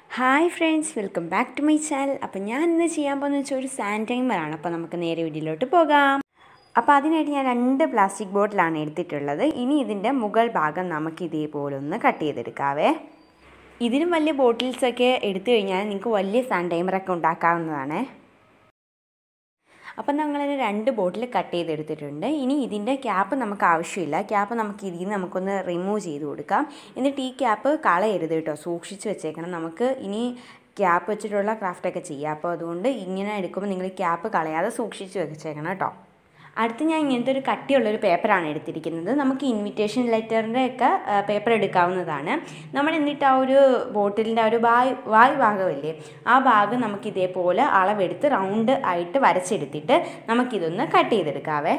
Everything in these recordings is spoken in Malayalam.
hi friends welcome back to my channel അപ്പോൾ ഞാൻ ഇന്ന് ചെയ്യാൻ പോകുന്നത് വെച്ചാൽ ഒരു സാൻഡ് ടൈമറാണ് അപ്പോൾ നമുക്ക് നേരെ വീഡിയോയിലോട്ട് പോകാം അപ്പോൾ അതിനായിട്ട് ഞാൻ രണ്ട് പ്ലാസ്റ്റിക് ബോട്ടിലാണ് എടുത്തിട്ടുള്ളത് ഇനി ഇതിൻ്റെ മുകൾ ഭാഗം നമുക്ക് ഇതേപോലെ ഒന്ന് കട്ട് ചെയ്തെടുക്കാവേ ഇതിനും വലിയ ബോട്ടിൽസൊക്കെ എടുത്തു കഴിഞ്ഞാൽ നിങ്ങൾക്ക് വലിയ സാൻഡ് ടൈമറൊക്കെ ഉണ്ടാക്കാവുന്നതാണ് അപ്പം ഞങ്ങളതിന് രണ്ട് ബോട്ടിൽ കട്ട് ചെയ്തെടുത്തിട്ടുണ്ട് ഇനി ഇതിൻ്റെ ക്യാപ്പ് നമുക്ക് ആവശ്യമില്ല ക്യാപ്പ് നമുക്ക് ഇതിൽ നിന്ന് നമുക്കൊന്ന് റിമൂവ് ചെയ്ത് കൊടുക്കാം എന്നിട്ട് ഈ ക്യാപ്പ് കളയരുത് കേട്ടോ സൂക്ഷിച്ച് വെച്ചേക്കണം നമുക്ക് ഇനി ക്യാപ്പ് വെച്ചിട്ടുള്ള ക്രാഫ്റ്റൊക്കെ ചെയ്യാം അപ്പോൾ അതുകൊണ്ട് ഇങ്ങനെ എടുക്കുമ്പോൾ നിങ്ങൾ ക്യാപ്പ് കളയാതെ സൂക്ഷിച്ച് വെച്ചേക്കണം കേട്ടോ അടുത്ത് ഞാൻ ഇങ്ങനത്തെ ഒരു കട്ടിയുള്ളൊരു പേപ്പറാണ് എടുത്തിരിക്കുന്നത് നമുക്ക് ഇൻവിറ്റേഷൻ ലെറ്ററിൻ്റെ ഒക്കെ പേപ്പർ എടുക്കാവുന്നതാണ് നമ്മൾ എന്നിട്ട് ആ ഒരു ബോട്ടിലിൻ്റെ ആ ഒരു വായ് വായ് ഭാഗമില്ലേ ആ ഭാഗം നമുക്ക് ഇതേപോലെ അളവെടുത്ത് റൗണ്ട് ആയിട്ട് വരച്ചെടുത്തിട്ട് നമുക്കിതൊന്ന് കട്ട് ചെയ്തെടുക്കാവേ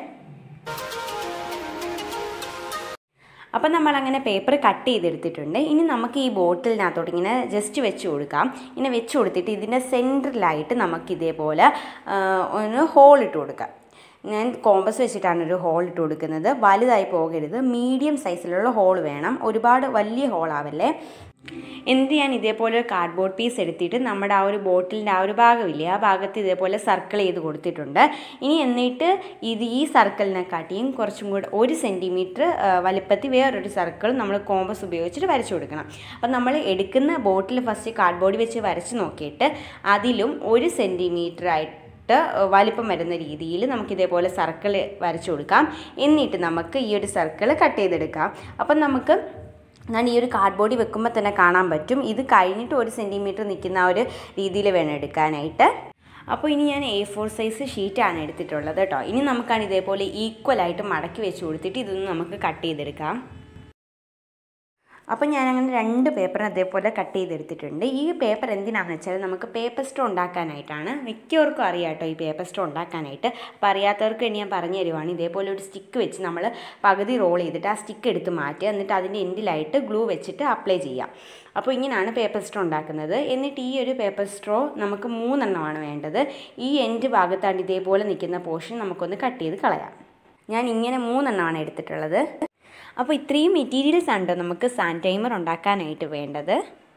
അപ്പം നമ്മൾ അങ്ങനെ പേപ്പർ കട്ട് ചെയ്തെടുത്തിട്ടുണ്ട് ഇനി നമുക്ക് ഈ ബോട്ടിലിനകത്തോട്ട് ഇങ്ങനെ ജസ്റ്റ് വെച്ച് കൊടുക്കാം ഇങ്ങനെ വെച്ച് കൊടുത്തിട്ട് ഇതിൻ്റെ സെൻറ്ററിലായിട്ട് നമുക്ക് ഇതേപോലെ ഒന്ന് ഹോൾ ഇട്ട് കൊടുക്കാം ഞാൻ കോമ്പസ് വെച്ചിട്ടാണ് ഒരു ഹോൾ ഇട്ട് കൊടുക്കുന്നത് വലുതായി പോകരുത് മീഡിയം സൈസിലുള്ള ഹോൾ വേണം ഒരുപാട് വലിയ ഹോളാവല്ലേ എന്നിട്ട് ഞാൻ ഇതേപോലെ ഒരു കാർഡ്ബോർഡ് പീസ് എടുത്തിട്ട് നമ്മുടെ ആ ഒരു ബോട്ടിലിൻ്റെ ആ ഒരു ഭാഗമില്ലേ ആ ഭാഗത്ത് ഇതേപോലെ സർക്കിൾ ചെയ്ത് കൊടുത്തിട്ടുണ്ട് ഇനി എന്നിട്ട് ഇത് ഈ സർക്കിളിനെക്കാട്ടിയും കുറച്ചും കൂടെ ഒരു സെൻറ്റിമീറ്റർ വലിപ്പത്തിൽ വേറൊരു സർക്കിൾ നമ്മൾ കോമ്പസ് ഉപയോഗിച്ചിട്ട് വരച്ചു കൊടുക്കണം അപ്പം നമ്മൾ എടുക്കുന്ന ബോട്ടിൽ ഫസ്റ്റ് കാർഡ്ബോർഡ് വെച്ച് വരച്ച് നോക്കിയിട്ട് അതിലും ഒരു സെൻറ്റിമീറ്റർ ആയിട്ട് വലിപ്പം വരുന്ന രീതിയിൽ നമുക്ക് ഇതേപോലെ സർക്കിൾ വരച്ചു കൊടുക്കാം എന്നിട്ട് നമുക്ക് ഈ ഒരു സർക്കിൾ കട്ട് ചെയ്തെടുക്കാം അപ്പം നമുക്ക് ഞാൻ ഈ ഒരു കാർഡ്ബോർഡിൽ വെക്കുമ്പോൾ തന്നെ കാണാൻ പറ്റും ഇത് കഴിഞ്ഞിട്ട് ഒരു സെൻറ്റിമീറ്റർ നിൽക്കുന്ന ആ ഒരു രീതിയിൽ വേണം എടുക്കാനായിട്ട് അപ്പോൾ ഇനി ഞാൻ എ ഫോർ സൈസ് ഷീറ്റാണ് എടുത്തിട്ടുള്ളത് കേട്ടോ ഇനി നമുക്കാണ് ഇതേപോലെ ഈക്വലായിട്ട് മടക്കി വെച്ച് കൊടുത്തിട്ട് ഇതൊന്ന് നമുക്ക് കട്ട് ചെയ്തെടുക്കാം അപ്പം ഞാൻ അങ്ങനെ രണ്ട് പേപ്പറിന് അതേപോലെ കട്ട് ചെയ്തെടുത്തിട്ടുണ്ട് ഈ പേപ്പർ എന്തിനാണെന്ന് വെച്ചാൽ നമുക്ക് പേപ്പർ സ്റ്റോ ഉണ്ടാക്കാനായിട്ടാണ് മിക്കവർക്കും അറിയാം കേട്ടോ ഈ പേപ്പർ സ്റ്റോ ഉണ്ടാക്കാനായിട്ട് അപ്പോൾ അറിയാത്തവർക്ക് വേണ്ടി ഞാൻ പറഞ്ഞു തരുവാണ് ഇതേപോലെ ഒരു സ്റ്റിക്ക് വെച്ച് നമ്മൾ പകുതി റോൾ ചെയ്തിട്ട് ആ സ്റ്റിക്ക് എടുത്ത് മാറ്റുക എന്നിട്ട് അതിൻ്റെ എൻഡിലായിട്ട് ഗ്ലൂ വെച്ചിട്ട് അപ്ലൈ ചെയ്യാം അപ്പോൾ ഇങ്ങനെയാണ് പേപ്പർ സ്ട്രോ ഉണ്ടാക്കുന്നത് എന്നിട്ട് ഈ ഒരു പേപ്പർ സ്ട്രോ നമുക്ക് മൂന്നെണ്ണമാണ് വേണ്ടത് ഈ എൻഡ് ഭാഗത്താണ് ഇതേപോലെ നിൽക്കുന്ന പോർഷൻ നമുക്കൊന്ന് കട്ട് ചെയ്ത് കളയാം ഞാൻ ഇങ്ങനെ മൂന്നെണ്ണമാണ് എടുത്തിട്ടുള്ളത് അപ്പോൾ ഇത്രയും മെറ്റീരിയൽസ് ആണ് നമുക്ക് സാൻഡ് ടൈമർ ഉണ്ടാക്കാനായിട്ട് വേണ്ടത്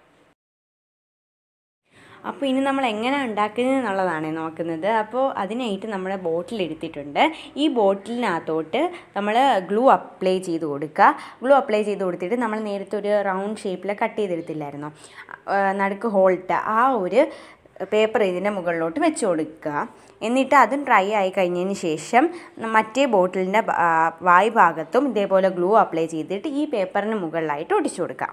അപ്പോൾ ഇനി നമ്മൾ എങ്ങനെ ഉണ്ടാക്കുന്നത് എന്നുള്ളതാണ് നോക്കുന്നത് അപ്പോൾ അതിനായിട്ട് നമ്മുടെ ബോട്ടിൽ എടുത്തിട്ടുണ്ട് ഈ ബോട്ടിലിനകത്തോട്ട് നമ്മൾ ഗ്ലൂ അപ്ലൈ ചെയ്ത് കൊടുക്കുക ഗ്ലൂ അപ്ലൈ ചെയ്ത് കൊടുത്തിട്ട് നമ്മൾ നേരത്തെ ഒരു റൗണ്ട് ഷേപ്പിൽ കട്ട് ചെയ്തെടുത്തില്ലായിരുന്നോ നടുക്ക് ഹോൾട്ട് ആ ഒരു പേപ്പർ ഇതിൻ്റെ മുകളിലോട്ട് വെച്ച് കൊടുക്കുക എന്നിട്ട് അതും ഡ്രൈ ആയി കഴിഞ്ഞതിന് ശേഷം മറ്റേ ബോട്ടിലിൻ്റെ വായ് ഭാഗത്തും ഇതേപോലെ ഗ്ലൂ അപ്ലൈ ചെയ്തിട്ട് ഈ പേപ്പറിന് മുകളിലായിട്ട് ഒട്ടിച്ചു കൊടുക്കാം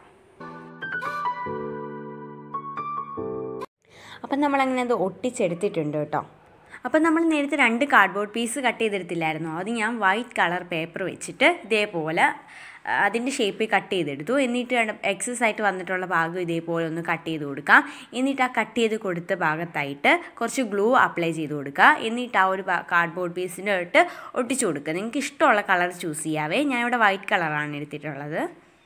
അപ്പം നമ്മളങ്ങനെ അത് ഒട്ടിച്ചെടുത്തിട്ടുണ്ട് കേട്ടോ അപ്പം നമ്മൾ നേരത്തെ രണ്ട് കാർഡ്ബോർഡ് പീസ് കട്ട് ചെയ്തെടുത്തില്ലായിരുന്നോ അത് ഞാൻ വൈറ്റ് കളർ പേപ്പർ വെച്ചിട്ട് ഇതേപോലെ അതിൻ്റെ ഷേപ്പിൽ കട്ട് ചെയ്തെടുത്തു എന്നിട്ട് എക്സസ് ആയിട്ട് വന്നിട്ടുള്ള ഭാഗം ഇതേപോലെ ഒന്ന് കട്ട് ചെയ്ത് കൊടുക്കാം എന്നിട്ട് ആ കട്ട് ചെയ്ത് കൊടുത്ത ഭാഗത്തായിട്ട് കുറച്ച് ഗ്ലൂ അപ്ലൈ ചെയ്ത് കൊടുക്കുക എന്നിട്ട് ആ ഒരു കാർഡ്ബോർഡ് പീസിൻ്റെ ഇട്ട് ഒട്ടിച്ചു കൊടുക്കുക നിങ്ങൾക്ക് ഇഷ്ടമുള്ള കളർ ചൂസ് ചെയ്യാവേ ഞാൻ ഇവിടെ വൈറ്റ് കളറാണ് എടുത്തിട്ടുള്ളത്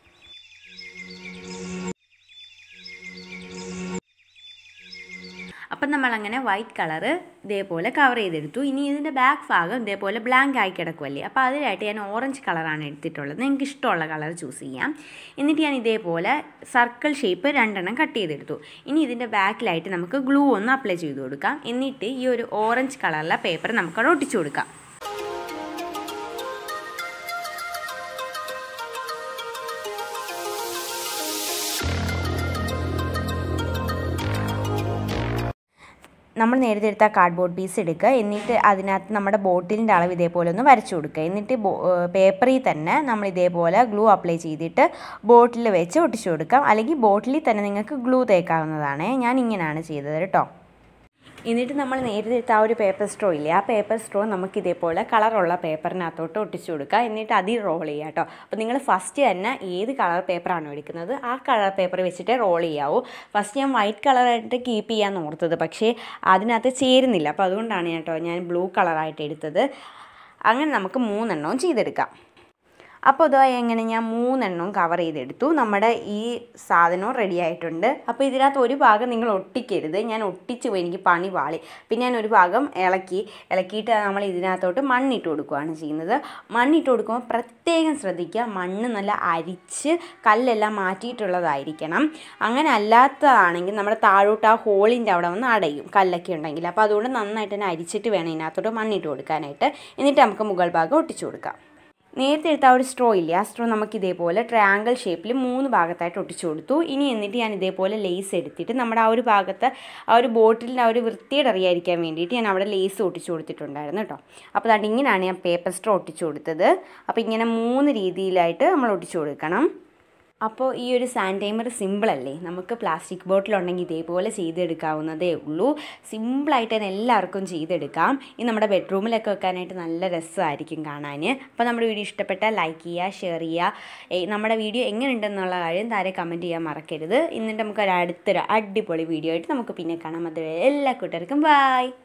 അപ്പം നമ്മളങ്ങനെ വൈറ്റ് കളറ് ഇതേപോലെ കവർ ചെയ്തെടുത്തു ഇനി ഇതിൻ്റെ ബാക്ക് ഭാഗം ഇതേപോലെ ബ്ലാങ്ക് ആയി കിടക്കുമല്ലേ അപ്പോൾ അതിനായിട്ട് ഞാൻ ഓറഞ്ച് കളറാണ് എടുത്തിട്ടുള്ളത് നിങ്ങൾക്ക് ഇഷ്ടമുള്ള കളർ ചൂസ് ചെയ്യാം എന്നിട്ട് ഞാൻ ഇതേപോലെ സർക്കിൾ ഷേപ്പ് രണ്ടെണ്ണം കട്ട് ചെയ്തെടുത്തു ഇനി ഇതിൻ്റെ ബാക്കിലായിട്ട് നമുക്ക് ഗ്ലൂ ഒന്ന് അപ്ലൈ ചെയ്ത് കൊടുക്കാം എന്നിട്ട് ഈ ഒരു ഓറഞ്ച് കളറിലെ പേപ്പർ നമുക്കവിടെ ഒട്ടിച്ചു കൊടുക്കാം നമ്മൾ നേരത്തെ എടുത്ത കാർഡ്ബോർഡ് പീസ് എടുക്കുക എന്നിട്ട് അതിനകത്ത് നമ്മുടെ ബോട്ടിലിൻ്റെ അളവ് ഇതേപോലെ ഒന്ന് വരച്ചു കൊടുക്കുക എന്നിട്ട് പേപ്പറിൽ തന്നെ നമ്മൾ ഇതേപോലെ ഗ്ലൂ അപ്ലൈ ചെയ്തിട്ട് ബോട്ടിൽ വെച്ച് ഒട്ടിച്ചു കൊടുക്കാം അല്ലെങ്കിൽ ബോട്ടിലിൽ തന്നെ നിങ്ങൾക്ക് ഗ്ലൂ തേക്കാവുന്നതാണ് ഞാൻ ഇങ്ങനെയാണ് ചെയ്തത് കേട്ടോ എന്നിട്ട് നമ്മൾ നേരത്തെ എടുത്ത ആ ഒരു പേപ്പർ സ്ട്രോ ഇല്ലേ ആ പേപ്പർ സ്ട്രോ നമുക്ക് ഇതേപോലെ കളറുള്ള പേപ്പറിനകത്തോട്ട് ഒട്ടിച്ചു കൊടുക്കുക എന്നിട്ട് അതിൽ റോൾ ചെയ്യുക കേട്ടോ അപ്പോൾ നിങ്ങൾ ഫസ്റ്റ് തന്നെ ഏത് കളർ പേപ്പറാണോ എടുക്കുന്നത് ആ കളർ പേപ്പർ വെച്ചിട്ട് റോൾ ചെയ്യാവൂ ഫസ്റ്റ് ഞാൻ വൈറ്റ് കളറായിട്ട് കീപ്പ് ചെയ്യാൻ ഓർത്തത് പക്ഷേ അതിനകത്ത് ചേരുന്നില്ല അപ്പോൾ അതുകൊണ്ടാണ് കേട്ടോ ഞാൻ ബ്ലൂ കളറായിട്ട് എടുത്തത് അങ്ങനെ നമുക്ക് മൂന്നെണ്ണവും ചെയ്തെടുക്കാം അപ്പോൾ ഇതാ എങ്ങനെ ഞാൻ മൂന്നെണ്ണവും കവർ ചെയ്തെടുത്തു നമ്മുടെ ഈ സാധനവും റെഡി ആയിട്ടുണ്ട് അപ്പോൾ ഇതിനകത്ത് ഒരു ഭാഗം നിങ്ങൾ ഒട്ടിക്കരുത് ഞാൻ ഒട്ടിച്ച് പോയി എനിക്ക് പണി പാളി പിന്നെ ഞാൻ ഒരു ഭാഗം ഇളക്കി ഇളക്കിയിട്ട് നമ്മൾ ഇതിനകത്തോട്ട് മണ്ണിട്ട് കൊടുക്കുകയാണ് ചെയ്യുന്നത് മണ്ണിട്ട് കൊടുക്കുമ്പോൾ പ്രത്യേകം ശ്രദ്ധിക്കുക മണ്ണ് നല്ല അരിച്ച് കല്ലെല്ലാം മാറ്റിയിട്ടുള്ളതായിരിക്കണം അങ്ങനെ അല്ലാത്തതാണെങ്കിൽ നമ്മുടെ താഴോട്ട് ആ ഹോളിൻ്റെ അവിടെ വന്ന് അടയും കല്ലൊക്കെ ഉണ്ടെങ്കിൽ അപ്പോൾ അതുകൊണ്ട് നന്നായിട്ട് തന്നെ അരിച്ചിട്ട് വേണം ഇതിനകത്തോട്ട് മണ്ണിട്ട് കൊടുക്കാനായിട്ട് എന്നിട്ട് നമുക്ക് മുകൾ ഭാഗം ഒട്ടിച്ചു കൊടുക്കാം നേരത്തെ എടുത്ത ആ ഒരു സ്ട്രോ ഇല്ലേ ആ സ്ട്രോ നമുക്ക് ഇതേപോലെ ട്രയാങ്കിൾ ഷേപ്പിൽ മൂന്ന് ഭാഗത്തായിട്ട് ഒട്ടിച്ചു കൊടുത്തു ഇനി എന്നിട്ട് ഞാൻ ഇതേപോലെ ലേസ് എടുത്തിട്ട് നമ്മുടെ ആ ഒരു ഭാഗത്ത് ആ ഒരു ബോട്ടിലിൻ്റെ ആ ഒരു വൃത്തിയുടെ അറിയാതിരിക്കാൻ വേണ്ടിയിട്ട് ഞാൻ അവിടെ ലേസ് ഒട്ടിച്ചു കൊടുത്തിട്ടുണ്ടായിരുന്നു കേട്ടോ അപ്പോൾ അതുകൊണ്ട് ഇങ്ങനെയാണ് ഞാൻ പേപ്പർ സ്ട്രോ ഒട്ടിച്ചു കൊടുത്തത് അപ്പോൾ ഇങ്ങനെ മൂന്ന് രീതിയിലായിട്ട് നമ്മൾ ഒട്ടിച്ചു കൊടുക്കണം അപ്പോൾ ഈ ഒരു സാൻഡ് ടൈമർ സിമ്പിളല്ലേ നമുക്ക് പ്ലാസ്റ്റിക് ബോട്ടിലുണ്ടെങ്കിൽ ഇതേപോലെ ചെയ്തെടുക്കാവുന്നതേ ഉള്ളൂ സിമ്പിളായിട്ട് തന്നെ എല്ലാവർക്കും ചെയ്തെടുക്കാം ഇത് നമ്മുടെ ബെഡ്റൂമിലൊക്കെ വെക്കാനായിട്ട് നല്ല രസമായിരിക്കും കാണാൻ അപ്പോൾ നമ്മുടെ വീഡിയോ ഇഷ്ടപ്പെട്ടാൽ ലൈക്ക് ചെയ്യുക ഷെയർ ചെയ്യുക നമ്മുടെ വീഡിയോ എങ്ങനെയുണ്ടെന്നുള്ള കാര്യം താരെ കമൻറ്റ് ചെയ്യാൻ മറക്കരുത് എന്നിട്ട് നമുക്ക് ഒരു അടുത്തൊരു അടിപൊളി വീഡിയോ ആയിട്ട് നമുക്ക് പിന്നെ കാണാം അതുവരെ എല്ലാ കൂട്ടുകാർക്കും ബായ്